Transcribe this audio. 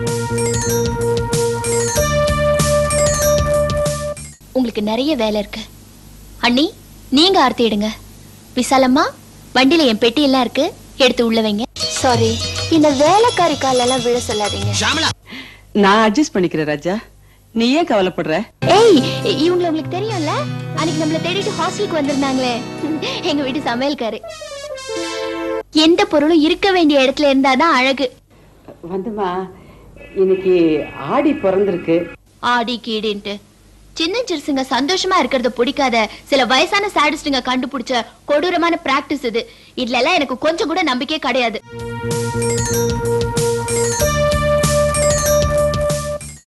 உங்களுக்கு நிறைய வேலை இருக்கு அண்ணி நீங்க ஆர்த்தி எடுங்க விசாலம்மா வண்டியில என் பெட்டி எல்லாம் இருக்கு எடுத்து உள்ள வைங்க சாரி இந்த வேலைக்காரி காலெல்லாம் விழ சொல்லாதீங்க நான் அட்ஜஸ்ட் பண்ணிக்கிறேன் ராஜா நீ ஏன் கவலைப்படுற ஏய் இவங்களை உங்களுக்கு தெரியும்ல அன்னைக்கு நம்மள தேடிட்டு ஹாஸ்டலுக்கு வந்திருந்தாங்களே எங்க வீட்டு சமையல்காரு எந்த பொருளும் இருக்க வேண்டிய இடத்துல இருந்தாதான் அழகு வந்துமா இன்னைக்கு ஆடி பிறந்திருக்கு ஆடி கீடின்ட்டு சின்ன சிறுசுங்க சந்தோஷமா இருக்கிறத பிடிக்காத சில வயசான சாடிஸ்டுங்க கண்டுபிடிச்ச கொடூரமான பிராக்டிஸ் இது இதுல எல்லாம் எனக்கு கொஞ்சம் கூட நம்பிக்கை கிடையாது